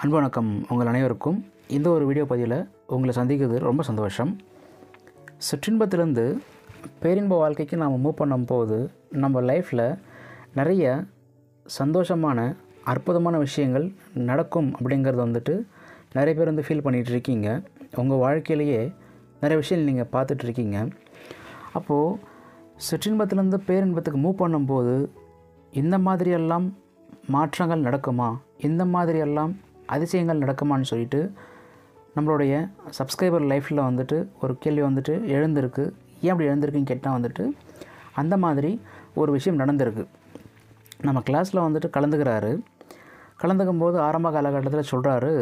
அன்பு வணக்கம் உங்கள் அனைவருக்கும் இந்த ஒரு வீடியோ பதிவில் உங்களை சந்திக்கிறது ரொம்ப சந்தோஷம் சிற்றின்பத்திலேருந்து பேரின்ப வாழ்க்கைக்கு நாம் மூவ் பண்ணும்போது நம்ம லைஃப்பில் நிறைய சந்தோஷமான அற்புதமான விஷயங்கள் நடக்கும் அப்படிங்கிறது வந்துட்டு நிறைய பேர் வந்து ஃபீல் பண்ணிகிட்டு இருக்கீங்க உங்கள் வாழ்க்கையிலேயே நிறைய விஷயம் நீங்கள் பார்த்துட்ருக்கீங்க அப்போது சிற்றின்பத்திலேருந்து பேரின்பத்துக்கு மூவ் பண்ணும்போது இந்த மாதிரியெல்லாம் மாற்றங்கள் நடக்குமா இந்த மாதிரியெல்லாம் அதிசயங்கள் நடக்குமான்னு சொல்லிட்டு நம்மளுடைய சப்ஸ்கிரைபர் லைஃப்பில் வந்துட்டு ஒரு கேள்வி வந்துட்டு எழுந்திருக்கு ஏன் அப்படி எழுந்திருக்குன்னு கேட்டால் வந்துட்டு அந்த மாதிரி ஒரு விஷயம் நடந்திருக்கு நம்ம கிளாஸில் வந்துட்டு கலந்துக்கிறாரு கலந்துக்கும் போது ஆரம்ப காலகட்டத்தில் சொல்கிறாரு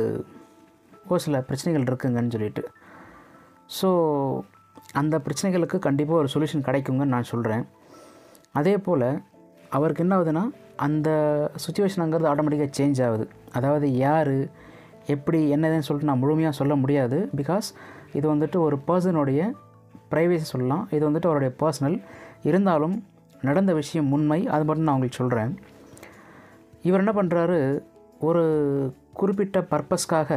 ஒரு சில பிரச்சனைகள் இருக்குங்கன்னு சொல்லிட்டு ஸோ அந்த பிரச்சனைகளுக்கு கண்டிப்பாக ஒரு சொல்யூஷன் கிடைக்குங்கன்னு நான் சொல்கிறேன் அதே போல் அவருக்கு என்ன ஆகுதுன்னா அந்த சுச்சுவேஷனுங்கிறது ஆட்டோமேட்டிக்காக சேஞ்ச் ஆகுது அதாவது யார் எப்படி என்னதுன்னு சொல்லிட்டு நான் முழுமையாக சொல்ல முடியாது பிகாஸ் இது வந்துட்டு ஒரு பர்சனுடைய ப்ரைவேசி சொல்லலாம் இது வந்துட்டு அவருடைய பர்சனல் இருந்தாலும் நடந்த விஷயம் உண்மை அது மட்டும் நான் உங்களுக்கு சொல்கிறேன் இவர் என்ன பண்ணுறாரு ஒரு குறிப்பிட்ட பர்பஸ்க்காக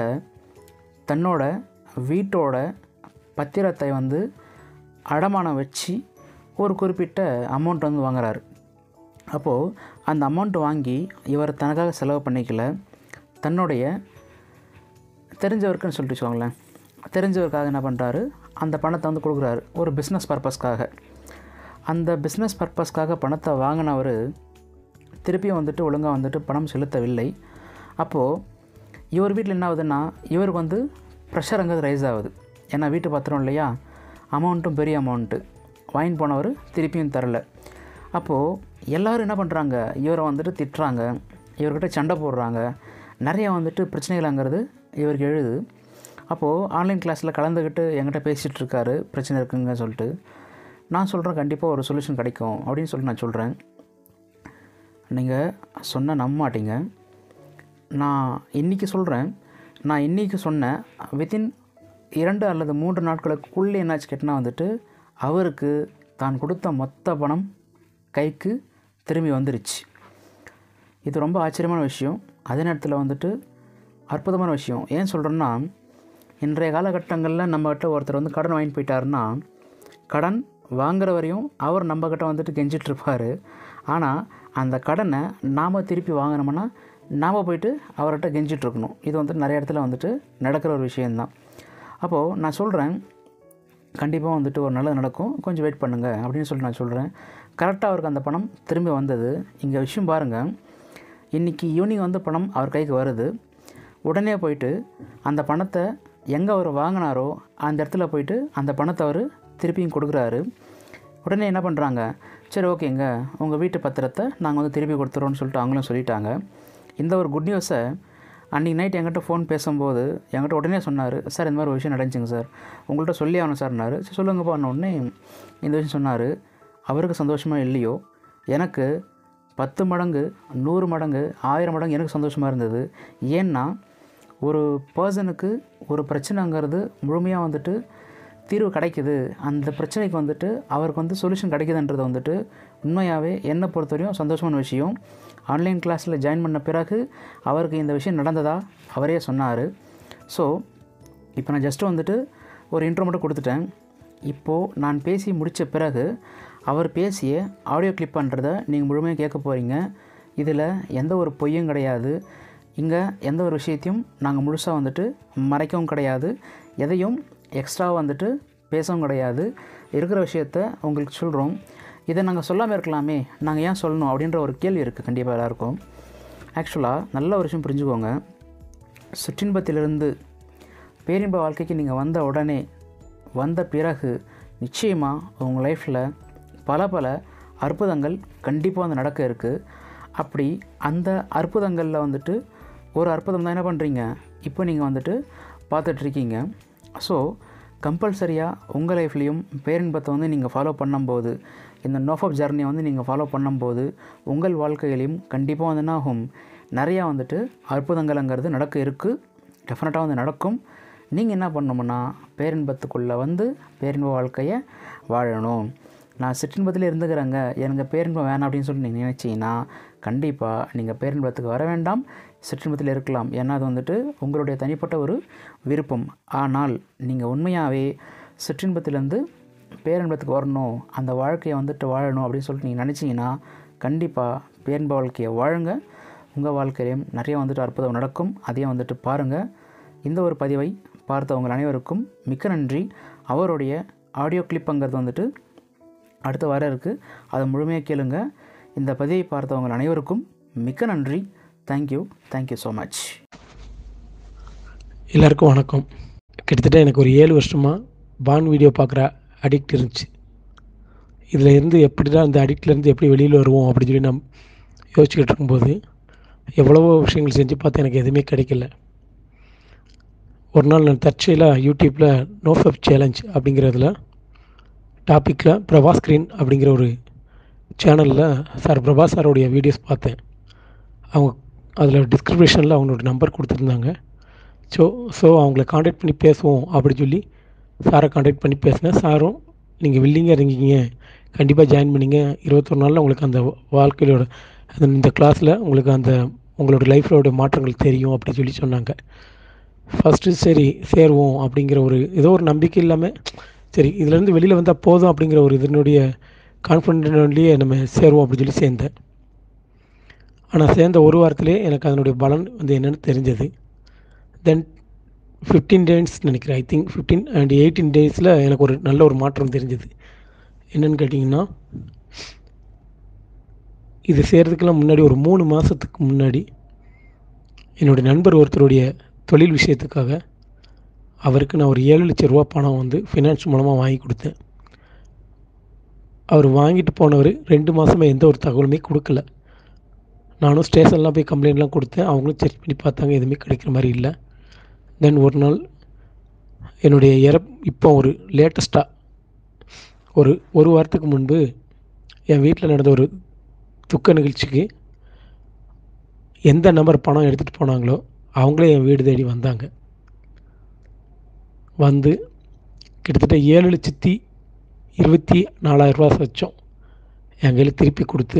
தன்னோட வீட்டோட பத்திரத்தை வந்து அடமானம் வச்சு ஒரு குறிப்பிட்ட அமௌண்ட் வந்து வாங்குறாரு அப்போது அந்த அமௌண்ட் வாங்கி இவர் தனக்காக செலவு பண்ணிக்கல தன்னுடைய தெரிஞ்சவருக்குன்னு சொல்லிட்டு வச்சுக்கோங்களேன் தெரிஞ்சவருக்காக என்ன பண்ணுறாரு அந்த பணத்தை வந்து கொடுக்குறாரு ஒரு பிஸ்னஸ் பர்பஸ்க்காக அந்த பிஸ்னஸ் பர்பஸ்க்காக பணத்தை வாங்கினவர் திருப்பியும் வந்துட்டு ஒழுங்காக வந்துட்டு பணம் செலுத்தவில்லை அப்போது இவர் வீட்டில் என்ன ஆகுதுன்னா இவருக்கு வந்து ப்ரெஷருங்கிறது ரைஸ் ஆகுது ஏன்னா வீட்டு பத்திரம் இல்லையா அமௌண்ட்டும் பெரிய அமௌண்ட்டு வாங்கி போனவர் திருப்பியும் தரல அப்போது எல்லோரும் என்ன பண்ணுறாங்க இவரை வந்துட்டு திட்டுறாங்க இவர்கிட்ட சண்டை போடுறாங்க நிறைய வந்துட்டு பிரச்சனைகள்ங்கிறது இவருக்கு எழுது அப்போது ஆன்லைன் கிளாஸில் கலந்துக்கிட்டு என்கிட்ட பேசிகிட்டு இருக்காரு பிரச்சனை இருக்குங்க சொல்லிட்டு நான் சொல்கிறேன் கண்டிப்பாக ஒரு சொல்யூஷன் கிடைக்கும் அப்படின்னு சொல்லிட்டு நான் சொல்கிறேன் நீங்கள் சொன்ன நம்ப மாட்டீங்க நான் இன்றைக்கி சொல்கிறேன் நான் இன்றைக்கி சொன்னேன் வித்தின் இரண்டு அல்லது மூன்று நாட்களுக்குள்ளே என்னாச்சு கேட்டால் வந்துட்டு அவருக்கு தான் கொடுத்த மொத்த பணம் கைக்கு திரும்பி வந்துருச்சு இது ரொம்ப ஆச்சரியமான விஷயம் அதே நேரத்தில் வந்துட்டு அற்புதமான விஷயம் ஏன் சொல்கிறேன்னா இன்றைய காலகட்டங்களில் நம்மகிட்ட ஒருத்தர் வந்து கடன் வாங்கிட்டு போயிட்டாருன்னா கடன் வாங்குற வரையும் அவர் நம்மக்கிட்ட வந்துட்டு கெஞ்சிட்ருப்பார் ஆனால் அந்த கடனை நாம் திருப்பி வாங்கினோம்னா நாம் போயிட்டு அவர்கிட்ட கெஞ்சிட்ருக்கணும் இது வந்துட்டு நிறைய இடத்துல வந்துட்டு நடக்கிற ஒரு விஷயந்தான் அப்போது நான் சொல்கிறேன் கண்டிப்பாக வந்துட்டு ஒரு நல்லது நடக்கும் கொஞ்சம் வெயிட் பண்ணுங்கள் அப்படின்னு சொல்லிட்டு நான் சொல்கிறேன் கரெக்டாக அவருக்கு அந்த பணம் திரும்பி வந்தது இங்கே விஷயம் பாருங்கள் இன்றைக்கி ஈவினிங் வந்து பணம் அவர் கைக்கு வருது உடனே போயிட்டு அந்த பணத்தை எங்கே அவர் வாங்கினாரோ அந்த இடத்துல போயிட்டு அந்த பணத்தை அவர் திருப்பியும் கொடுக்குறாரு உடனே என்ன பண்ணுறாங்க சரி ஓகேங்க உங்கள் வீட்டு பத்திரத்தை நாங்கள் வந்து திருப்பி கொடுத்துறோன்னு சொல்லிட்டு அவங்களும் சொல்லிட்டாங்க இந்த ஒரு குட் நியூஸை அன்றைக்கி நைட் என்கிட்ட ஃபோன் பேசும்போது என்கிட்ட உடனே சொன்னார் சார் இந்த மாதிரி ஒரு விஷயம் நடந்துச்சுங்க சார் உங்கள்கிட்ட சொல்லி ஆகணும் சார்னாரு சரி சொல்லுங்கப்பா உடனே இந்த விஷயம் சொன்னார் அவருக்கு சந்தோஷமாக இல்லையோ எனக்கு பத்து மடங்கு நூறு மடங்கு ஆயிரம் மடங்கு எனக்கு சந்தோஷமாக இருந்தது ஏன்னா ஒரு பர்சனுக்கு ஒரு பிரச்சனைங்கிறது முழுமையாக வந்துட்டு தீர்வு கிடைக்குது அந்த பிரச்சனைக்கு வந்துட்டு அவருக்கு வந்து சொல்யூஷன் கிடைக்குதுன்றது வந்துட்டு உண்மையாகவே என்னை பொறுத்தவரையும் சந்தோஷமான விஷயம் ஆன்லைன் கிளாஸில் ஜாயின் பண்ண பிறகு அவருக்கு இந்த விஷயம் நடந்ததா அவரே சொன்னார் ஸோ இப்போ நான் ஜஸ்ட்டு வந்துட்டு ஒரு இன்ட்ரோ மட்டும் கொடுத்துட்டேன் இப்போது நான் பேசி முடித்த பிறகு அவர் பேசிய ஆடியோ கிளிப் பண்ணுறதை நீங்கள் முழுமையாக கேட்க போகிறீங்க இதில் எந்த ஒரு பொய்யும் கிடையாது இங்கே எந்த ஒரு விஷயத்தையும் நாங்கள் முழுசாக வந்துட்டு மறைக்கவும் கிடையாது எதையும் எக்ஸ்ட்ரா வந்துட்டு பேசவும் கிடையாது இருக்கிற விஷயத்த உங்களுக்கு சொல்கிறோம் இதை நாங்கள் சொல்லாமல் இருக்கலாமே நாங்கள் ஏன் சொல்லணும் அப்படின்ற ஒரு கேள்வி இருக்குது கண்டிப்பாக எல்லாருக்கும் ஆக்சுவலாக நல்ல ஒரு விஷயம் புரிஞ்சுக்கோங்க சிற்றின்பத்திலிருந்து பேரின்ப வாழ்க்கைக்கு நீங்கள் வந்த உடனே வந்த பிறகு நிச்சயமாக உங்கள் லைஃப்பில் பல பல அற்புதங்கள் கண்டிப்பாக வந்து நடக்க இருக்குது அப்படி அந்த அற்புதங்களில் வந்துட்டு ஒரு அற்புதம் தான் என்ன பண்ணுறீங்க இப்போ நீங்கள் வந்துட்டு பார்த்துட்ருக்கீங்க ஸோ கம்பல்சரியாக உங்கள் லைஃப்லேயும் பேரின்பத்தை வந்து நீங்கள் ஃபாலோ பண்ணும்போது இந்த நோஃபப் ஜர்னியை வந்து நீங்கள் ஃபாலோ பண்ணும்போது உங்கள் வாழ்க்கையிலையும் கண்டிப்பாக வந்து என்ன ஆகும் நிறையா வந்துட்டு அற்புதங்கள்ங்கிறது நடக்க இருக்குது டெஃபினட்டாக வந்து நடக்கும் நீங்கள் என்ன பண்ணணும்னா பேரின்பத்துக்குள்ளே வந்து பேரின்ப வாழ்க்கையை வாழணும் நான் சிற்றின்பத்தில் இருந்துக்கிறேங்க எனக்கு பேரின்பம் வேணாம் அப்படின்னு சொல்லி நீங்கள் நினச்சிங்கன்னா கண்டிப்பாக நீங்கள் பேரின்பத்துக்கு வர வேண்டாம் சிற்றின்பத்தில் இருக்கலாம் ஏன்னா அது வந்துட்டு உங்களுடைய தனிப்பட்ட ஒரு விருப்பம் ஆனால் நீங்கள் உண்மையாகவே சிற்றின்பத்திலேருந்து பேரின்பத்துக்கு வரணும் அந்த வாழ்க்கையை வந்துட்டு வாழணும் அப்படின்னு சொல்லிட்டு நீங்கள் நினச்சிங்கன்னா கண்டிப்பாக பேரின்ப வாழ்க்கையை வாழுங்க உங்கள் வாழ்க்கையிலையும் நிறைய வந்துட்டு அற்புதம் நடக்கும் அதையும் வந்துட்டு பாருங்கள் இந்த ஒரு பதிவை பார்த்த உங்கள் அனைவருக்கும் மிக்க நன்றி அவருடைய ஆடியோ கிளிப்புங்கிறது வந்துட்டு அடுத்த வாரம் இருக்குது அதை முழுமையாக கேளுங்க இந்த பதிவை பார்த்தவங்க அனைவருக்கும் மிக்க நன்றி தேங்க்யூ தேங்க்யூ ஸோ மச் எல்லாருக்கும் வணக்கம் கிட்டத்தட்ட எனக்கு ஒரு ஏழு வருஷமாக பான் வீடியோ பார்க்குற அடிக்ட் இருந்துச்சு இதில் இருந்து எப்படி தான் அந்த அடிக்ட்லேருந்து எப்படி வெளியில் வருவோம் அப்படின்னு சொல்லி நான் யோசிச்சுக்கிட்டு இருக்கும்போது எவ்வளவோ விஷயங்கள் செஞ்சு பார்த்து எனக்கு எதுவுமே கிடைக்கல ஒரு நாள் நான் தற்செயலாக யூடியூப்பில் நோஃபப் சேலஞ்ச் அப்படிங்கிறதுல டாப்பிக்கில் பிரபாஸ் ஸ்க்ரீன் அப்படிங்கிற ஒரு சேனலில் சார் பிரபாஸ் சாரோடைய வீடியோஸ் பார்த்தேன் அவங்க அதில் டிஸ்கிரிப்ஷனில் அவங்களோட நம்பர் கொடுத்துருந்தாங்க ஸோ ஸோ அவங்கள காண்டாக்ட் பண்ணி பேசுவோம் அப்படின்னு சொல்லி சாரை காண்டாக்ட் பண்ணி பேசினேன் சாரும் நீங்கள் வில்லிங்காக இருக்கீங்க கண்டிப்பாக ஜாயின் பண்ணிங்க இருபத்தொரு நாளில் உங்களுக்கு அந்த வாழ்க்கையோட அந்த இந்த கிளாஸில் உங்களுக்கு அந்த உங்களோட லைஃப்லோட மாற்றங்கள் தெரியும் அப்படி சொல்லி சொன்னாங்க ஃபஸ்ட்டு சரி சேருவோம் அப்படிங்கிற ஒரு ஏதோ ஒரு நம்பிக்கை இல்லாமல் சரி இதுலேருந்து வெளியில் வந்தால் போதும் அப்படிங்கிற ஒரு இதனுடைய கான்ஃபிடென்ட்லேயே நம்ம சேருவோம் அப்படின்னு சொல்லி சேர்ந்தேன் ஆனால் சேர்ந்த ஒரு வாரத்திலே எனக்கு அதனுடைய பலன் வந்து என்னென்னு தெரிஞ்சது தென் ஃபிஃப்டீன் டேஸ் நினைக்கிறேன் I think fifteen and eighteen டேஸில் எனக்கு ஒரு நல்ல ஒரு மாற்றம் தெரிஞ்சது என்னென்னு கேட்டிங்கன்னா இது செய்கிறதுக்கெல்லாம் முன்னாடி ஒரு மூணு மாதத்துக்கு முன்னாடி என்னுடைய நண்பர் ஒருத்தருடைய தொழில் விஷயத்துக்காக அவருக்கு நான் ஒரு ஏழு லட்ச ரூபா பணம் வந்து ஃபினான்ஸ் மூலமாக வாங்கி கொடுத்தேன் அவர் வாங்கிட்டு போனவர் ரெண்டு மாதமாக எந்த ஒரு தகவலுமே கொடுக்கல நானும் ஸ்டேஷன்லாம் போய் கம்ப்ளைண்ட்லாம் கொடுத்தேன் அவங்களும் செக் பண்ணி பார்த்தாங்க எதுவுமே கிடைக்கிற மாதிரி இல்லை தென் ஒரு நாள் என்னுடைய இறப் இப்போ ஒரு லேட்டஸ்ட்டாக ஒரு ஒரு வாரத்துக்கு முன்பு என் வீட்டில் நடந்த ஒரு துக்க நிகழ்ச்சிக்கு எந்த நம்பர் பணம் எடுத்துகிட்டு போனாங்களோ அவங்களே என் வீடு தேடி வந்தாங்க வந்து கிட்டத்தட்ட ஏழு லட்சத்தி இருபத்தி நாலாயிரரூபா வச்சோம் என் கையில் திருப்பி கொடுத்து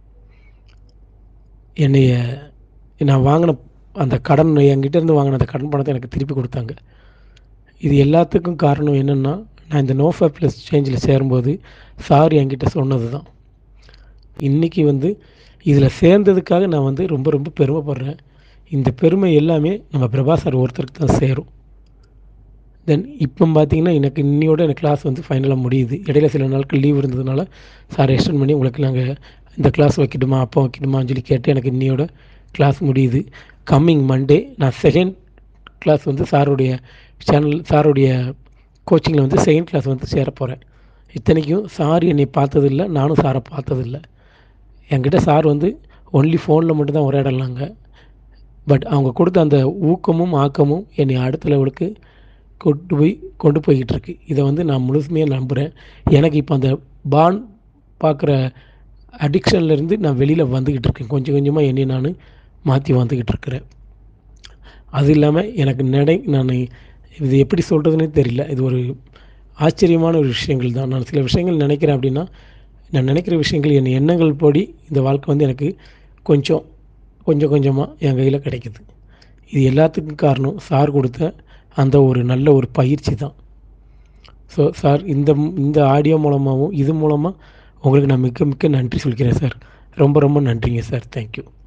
என்னைய நான் வாங்கின அந்த கடன் என்கிட்ட இருந்து வாங்கின அந்த கடன் பணத்தை எனக்கு திருப்பி கொடுத்தாங்க இது எல்லாத்துக்கும் காரணம் என்னென்னா நான் இந்த நோஃபா ப்ளஸ் சேஞ்சில் சேரும்போது சார் என்கிட்ட சொன்னது தான் இன்றைக்கி வந்து இதில் சேர்ந்ததுக்காக நான் வந்து ரொம்ப ரொம்ப பெருமைப்படுறேன் இந்த பெருமை எல்லாமே நம்ம பிரபா சார் ஒருத்தருக்கு தான் சேரும் தென் இப்போ பார்த்தீங்கன்னா எனக்கு இன்னையோட எனக்கு கிளாஸ் வந்து ஃபைனலாக முடியுது இடையில சில நாட்கள் லீவ் இருந்ததுனால சார் எக்ஸ்டெண்ட் பண்ணி உங்களுக்கு நாங்கள் இந்த கிளாஸ் வைக்கட்டுமா அப்போ வைக்கட்டுமான்னு சொல்லி கேட்டு எனக்கு இன்னையோட கிளாஸ் முடியுது கம்மிங் மண்டே நான் செகண்ட் கிளாஸ் வந்து சாருடைய சேனல் சாருடைய கோச்சிங்கில் வந்து செகண்ட் கிளாஸ் வந்து சேர போகிறேன் இத்தனைக்கும் சார் என்னை பார்த்ததில்ல நானும் சாரை பார்த்ததில்ல என்கிட்ட சார் வந்து ஒன்லி ஃபோனில் மட்டும்தான் உரையாடலாங்க பட் அவங்க கொடுத்த அந்த ஊக்கமும் ஆக்கமும் என்னை அடுத்த லெவலுக்கு கொண்டு போய் கொண்டு போய்கிட்டு இருக்கு இதை வந்து நான் முழுசுமையாக நம்புகிறேன் எனக்கு இப்போ அந்த பான் பார்க்குற அடிக்ஷன்லேருந்து நான் வெளியில் வந்துக்கிட்டு இருக்கேன் கொஞ்சம் கொஞ்சமாக என்னை நான் மாற்றி வந்துக்கிட்டு இருக்கிறேன் அது இல்லாமல் எனக்கு நடை நான் இது எப்படி சொல்கிறதுனே தெரியல இது ஒரு ஆச்சரியமான ஒரு விஷயங்கள் தான் நான் சில விஷயங்கள் நினைக்கிறேன் அப்படின்னா நான் நினைக்கிற விஷயங்கள் என் எண்ணங்கள் படி இந்த வாழ்க்கை வந்து எனக்கு கொஞ்சம் கொஞ்சம் கொஞ்சமாக என் கையில் கிடைக்குது இது எல்லாத்துக்கும் காரணம் சார் கொடுத்த அந்த ஒரு நல்ல ஒரு பயிற்சி தான் ஸோ சார் இந்த இந்த ஆடியோ மூலமாகவும் இது மூலமாக உங்களுக்கு நான் மிக்க மிக்க நன்றி சொல்கிறேன் சார் ரொம்ப ரொம்ப நன்றிங்க சார் தேங்க்யூ